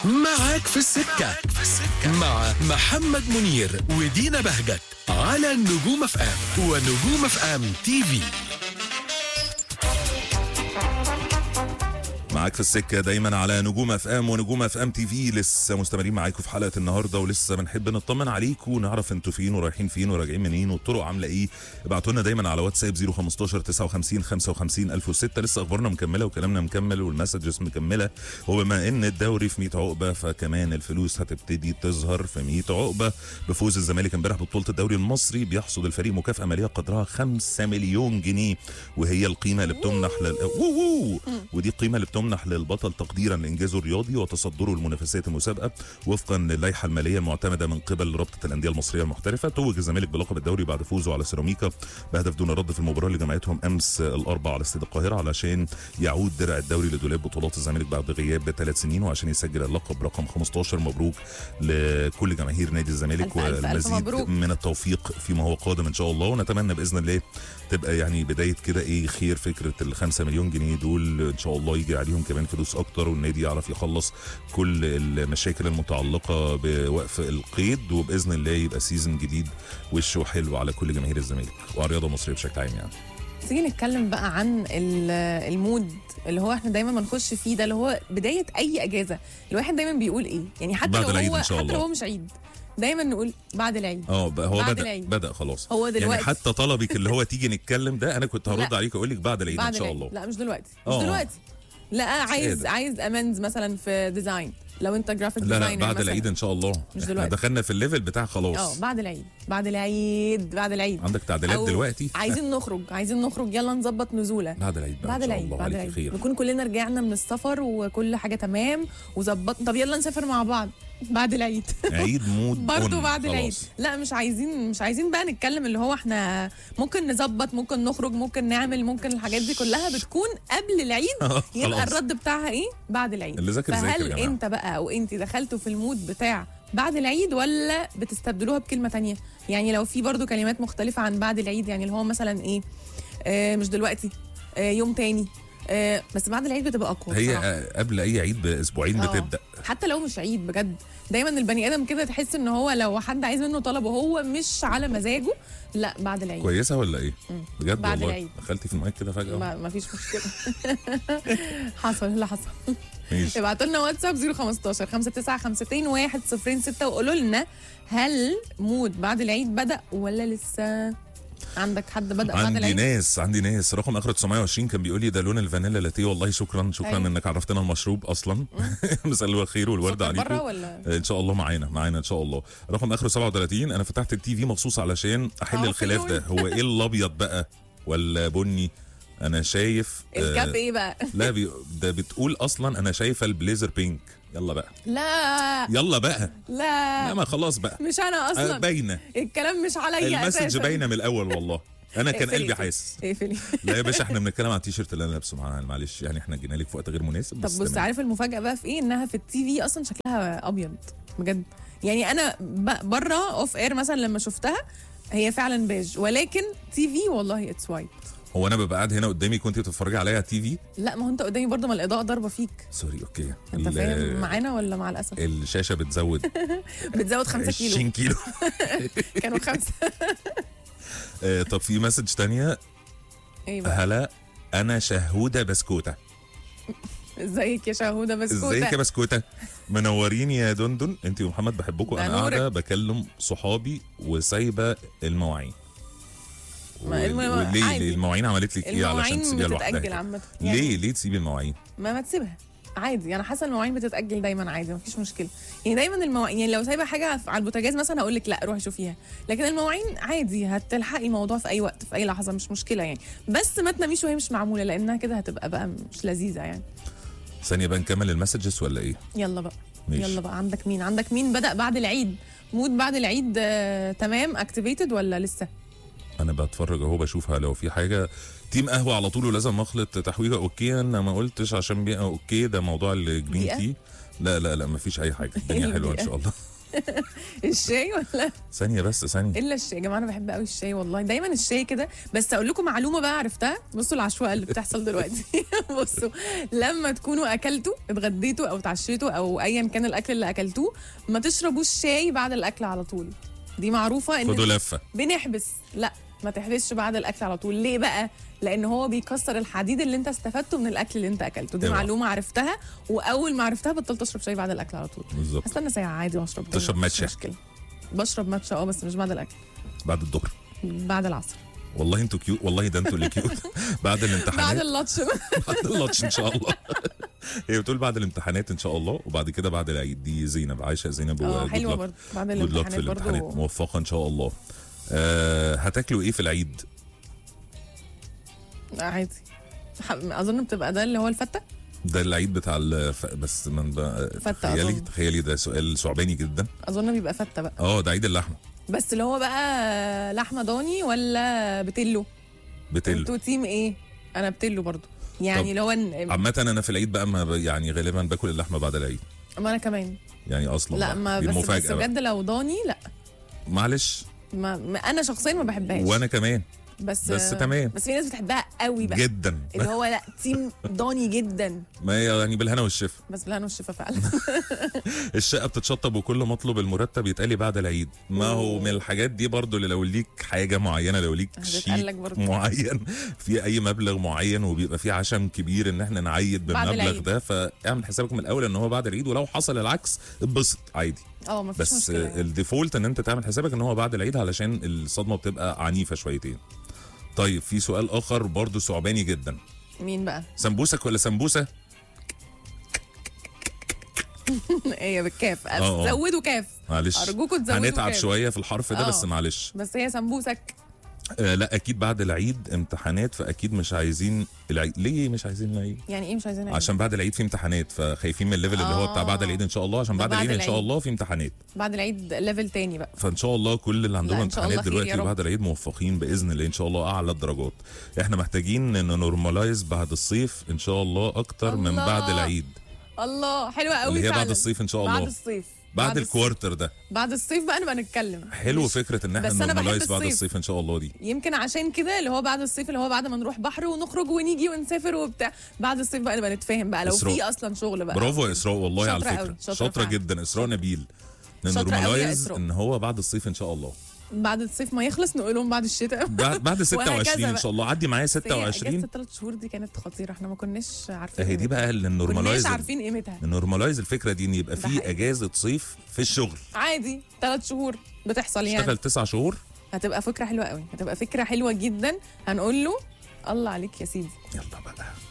معاك في السكة مع محمد منير ودينا بهجت على نجوم اف ام ونجوم اف ام تي في معاك في السكه دايما على نجوم اف ام ونجوم اف ام تي في لسه مستمرين معاكم في حلقه النهارده ولسه بنحب نطمن عليكم ونعرف انتوا فين ورايحين فين وراجعين منين والطرق عامله ايه ابعتوا لنا دايما على واتساب 015 59 55 1006 لسه اخبارنا مكمله وكلامنا مكمل والمسجز مكمله وبما ان الدوري في 100 عقبه فكمان الفلوس هتبتدي تظهر في 100 عقبه بفوز الزمالك امبارح ببطوله الدوري المصري بيحصد الفريق مكافاه ماليه قدرها 5 مليون جنيه وهي القيمه اللي بتمنح لل... وو وو. ودي القيمه اللي بتمنح للبطل تقديرا لانجازه الرياضي وتصدره لمنافسات المسابقه وفقا للائحه الماليه المعتمده من قبل رابطه الانديه المصريه المحترفه توج الزمالك بلقب الدوري بعد فوزه على سيراميكا بهدف دون رد في المباراه اللي جمعتهم امس الاربعاء على استاد القاهره علشان يعود درع الدوري لدولاب بطولات الزمالك بعد غياب ثلاث سنين وعشان يسجل اللقب رقم 15 مبروك لكل جماهير نادي الزمالك ألف ألف ألف والمزيد مبروك. من التوفيق فيما هو قادم ان شاء الله ونتمنى باذن الله تبقى يعني بدايه كده ايه خير فكره ال 5 مليون جنيه دول ان شاء الله يجي عليهم كمان فلوس اكتر والنادي يعرف يخلص كل المشاكل المتعلقه بوقف القيد وباذن الله يبقى سيزون جديد وشه حلو على كل جماهير الزمالك وعلى الرياضه المصريه بشكل عام يعني تيجي نتكلم بقى عن ال- المود اللي هو احنا دايما بنخش فيه ده اللي هو بدايه اي اجازه الواحد دايما بيقول ايه يعني حتى بعد لو العيد هو إن شاء حتى لو الله. هو مش عيد دايما نقول بعد العيد اه بقى هو بعد بدا العيد. بدا خلاص هو دلوقتي. يعني حتى طلبك اللي هو تيجي نتكلم ده انا كنت هرد لا. عليك واقول لك بعد العيد ان بعد شاء العيد الله لا مش دلوقتي مش آه. دلوقتي لا عايز قادر. عايز امندز مثلا في ديزاين لو انت جرافيك لا لا ديزاينر بعد مثلاً. العيد ان شاء الله مش احنا دلوقتي. دخلنا في الليفل بتاع خلاص اه بعد العيد بعد العيد بعد العيد عندك تعديلات أو دلوقتي عايزين نخرج عايزين نخرج يلا نظبط نزوله بعد العيد بقى بعد إن شاء العيد الله بعد عليك العيد خير نكون كلنا رجعنا من السفر وكل حاجه تمام وظبط طب يلا نسافر مع بعض بعد العيد عيد مود برضه أون. بعد العيد خلاص. لا مش عايزين مش عايزين بقى نتكلم اللي هو احنا ممكن نظبط ممكن نخرج ممكن نعمل ممكن الحاجات دي كلها بتكون قبل العيد يبقى خلاص. الرد بتاعها ايه بعد العيد اللي ذاكر ذاكر يا فهل جماعة. انت بقى او انت دخلتوا في المود بتاع بعد العيد ولا بتستبدلوها بكلمه تانية يعني لو في برضو كلمات مختلفه عن بعد العيد يعني اللي هو مثلا ايه آه مش دلوقتي آه يوم تاني آه بس بعد العيد بتبقى اقوى هي بصراحة. آه، قبل اي عيد باسبوعين آه. بتبدا حتى لو مش عيد بجد دايما البني ادم كده تحس ان هو لو حد عايز منه طلب وهو مش على مزاجه لا بعد العيد كويسه ولا ايه بجد بعد والله العيد. دخلتي في المايك كده فجاه ما, ما فيش مشكله حصل اللي حصل ماشي ابعتوا لنا واتساب 015 5952 106 وقولوا لنا هل مود بعد العيد بدا ولا لسه عندك حد بدا بعد عندي العيد ناس عندي ناس رقم اخر 920 كان بيقول لي ده لون الفانيلا لاتيه والله شكرا شكرا أيوة. انك عرفتنا المشروب اصلا مساء الخير والورد سكر عليكم بره ولا ان شاء الله معانا معانا ان شاء الله رقم اخره 37 انا فتحت التي في مخصوص علشان احل آه، الخلاف ده هو ايه الابيض بقى ولا بني انا شايف الكاب آه ايه بقى لا بي ده بتقول اصلا انا شايفه البليزر بينك يلا بقى لا يلا بقى لا لا ما خلاص بقى مش انا آه، اصلا باينه الكلام مش عليا المسج اساسا باينه من الاول والله انا كان اقفلي، قلبي اقفلي. حاسس اقفلي لا يا باشا احنا بنتكلم على التيشيرت اللي انا لابسه معانا معلش يعني احنا جينا لك في وقت غير مناسب طب بس بص تمام. عارف المفاجاه بقى في ايه انها في التي في اصلا شكلها ابيض بجد يعني انا ب- بره اوف اير مثلا لما شفتها هي فعلا بيج ولكن تي في والله اتس وايت هو انا ببقى قاعد هنا قدامي كنت بتتفرجي عليا على التي في لا ما هو انت قدامي برضه ما الاضاءه ضاربه فيك سوري اوكي انت ال- فاهم معانا ولا مع الاسف الشاشه بتزود بتزود 5 كيلو 20 كيلو كانوا خمسه آه، طب في مسج تانية ايه بقى هلا انا شهوده بسكوته ازيك يا شهوده بسكوته ازيك يا بسكوته منورين يا دندن انت ومحمد بحبكم ده انا قاعده نورك. بكلم صحابي وسايبه المواعين ما الم- وليه ليه عادي. المواعين عملت لك ايه علشان المواعين تسيبيها بتتاجل لوحدها عامه ليه ليه تسيبي المواعين ما ما تسيبها عادي انا حاسه المواعين بتتاجل دايما عادي مفيش مشكله يعني دايما المواعين يعني لو سايبه حاجه على البوتاجاز مثلا هقول لك لا روحي شوفيها لكن المواعين عادي هتلحقي الموضوع في اي وقت في اي لحظه مش مشكله يعني بس ما تناميش وهي مش معموله لانها كده هتبقى بقى مش لذيذه يعني ثانيه بقى نكمل المسجز ولا ايه يلا بقى ماشي. يلا بقى عندك مين عندك مين بدا بعد العيد مود بعد العيد آه، تمام اكتيفيتد ولا لسه انا بتفرج اهو بشوفها لو في حاجه تيم قهوه على طول ولازم اخلط تحويجه اوكي انا ما قلتش عشان بيئه اوكي ده موضوع الجرين بيئة؟ تي لا لا لا ما فيش اي حاجه الدنيا حلوه ان البيئة؟ شاء الله الشاي ولا ثانيه بس ثانيه الا الشاي يا جماعه انا بحب قوي الشاي والله دايما الشاي كده بس اقول لكم معلومه بقى عرفتها بصوا العشوائيه اللي بتحصل دلوقتي بصوا لما تكونوا اكلتوا اتغديتوا او اتعشيتوا او ايا كان الاكل اللي اكلتوه ما تشربوش شاي بعد الاكل على طول دي معروفه ان خدوا لفه بنحبس لا ما تحبسش بعد الاكل على طول ليه بقى لان هو بيكسر الحديد اللي انت استفدته من الاكل اللي انت اكلته دي اوعى. معلومه عرفتها واول ما عرفتها بطلت اشرب شاي بعد الاكل على طول بالظبط هستنى ساعه عادي واشرب تشرب مش ماتشا. مشكله بشرب ماتشا اه بس مش بعد الاكل بعد الظهر بعد العصر والله انتوا كيوت والله ده انتوا اللي كيوت بعد بعد الامتحانات اللاتش بعد اللاتش ان شاء الله هي بتقول بعد الامتحانات ان شاء الله وبعد كده بعد العيد دي زينب عايشه زينب اه و- good حلوه luck. برضه بعد good luck في الامتحانات الامتحانات برضه موفقه ان شاء الله أه هتاكلوا ايه في العيد عادي ح- اظن بتبقى ده اللي هو الفته ده العيد بتاع الف... بس من بقى فتة تخيلي أظن. تخيلي ده سؤال صعباني جدا اظن بيبقى فته بقى اه ده عيد اللحمه بس اللي هو بقى لحمه ضاني ولا بتلو بتلو انتوا تيم ايه انا بتلو برضه يعني طب اللي هو إن- عامة انا في العيد بقى ما ب- يعني غالبا باكل اللحمه بعد العيد ما انا كمان يعني اصلا لا بقى. ما دي بس, بس المفاجأة بقى. بجد لو ضاني لا معلش ما, ما انا شخصيا ما بحبهاش وانا كمان بس بس تمام. بس في ناس بتحبها قوي بقى جدا اللي هو لا تيم ضاني جدا ما هي يعني بالهنا والشفا بس بالهنا والشفا فعلا الشقه بتتشطب وكل مطلب المرتب يتقلي بعد العيد ما هو من الحاجات دي برضو اللي لو ليك حاجه معينه لو ليك هتتقلك شيك برضو. معين في اي مبلغ معين وبيبقى فيه عشم كبير ان احنا نعيد بعد بالمبلغ العيد. ده فاعمل حسابك من الاول ان هو بعد العيد ولو حصل العكس اتبسط عادي اه ما فيش بس مشكله يعني. الديفولت ان انت تعمل حسابك ان هو بعد العيد علشان الصدمه بتبقى عنيفه شويتين طيب في سؤال اخر برضو صعباني جدا مين بقى؟ سمبوسك ولا سمبوسه ايه بالكاف اه، اه. زودوا كاف معلش أرجوكوا تزودوا هنتعب كام. شويه في الحرف ده اه. بس معلش بس هي سمبوسك آه لا اكيد بعد العيد امتحانات فاكيد مش عايزين العيد ليه مش عايزين العيد يعني ايه مش عايزين عيد؟ عشان بعد العيد في امتحانات فخايفين من الليفل اللي هو بتاع بعد آه. العيد ان شاء الله عشان ده بعد بعد العيد ان شاء العيد. الله في امتحانات بعد العيد ليفل تاني بقى فان شاء الله كل اللي عندهم لا، إن شاء امتحانات الله خير يا دلوقتي رب. بعد العيد موفقين باذن الله ان شاء الله اعلى الدرجات احنا محتاجين ان نورماليز بعد الصيف ان شاء الله اكتر من الله. بعد العيد الله حلوه قوي اللي هي فعلا. بعد الصيف ان شاء بعد الله الصيف بعد الصيف. الكوارتر ده بعد الصيف بقى نبقى نتكلم حلو مش- فكره ان احنا بس أنا بحب نورماليز بعد الصيف. الصيف ان شاء الله دي يمكن عشان كده اللي هو بعد الصيف اللي هو بعد ما نروح بحر ونخرج ونيجي ونسافر وبتاع بعد الصيف بقى نبقى نتفاهم بقى لو إسراء. في اصلا شغل بقى برافو يا اسراء والله على شاطرة الفكره أوي، شاطرة شاطره فعلا. جدا اسراء نبيل شاطرة أوي يا نورماليز إسراء. ان هو بعد الصيف ان شاء الله بعد الصيف ما يخلص نقول لهم بعد الشتاء بعد بعد 26 ان بقى. شاء الله عدي معايا بس هي اجازه 26 الثلاث شهور دي كانت خطيره احنا ما كناش عارفين هي دي قيمتها. بقى اللي كناش النورماليز عارفين قيمتها النورماليز الفكره دي ان يبقى ده في حقيقي. اجازه صيف في الشغل عادي ثلاث شهور بتحصل يعني اشتغل تسع شهور هتبقى فكره حلوه قوي هتبقى فكره حلوه جدا هنقول له الله عليك يا سيدي يلا بقى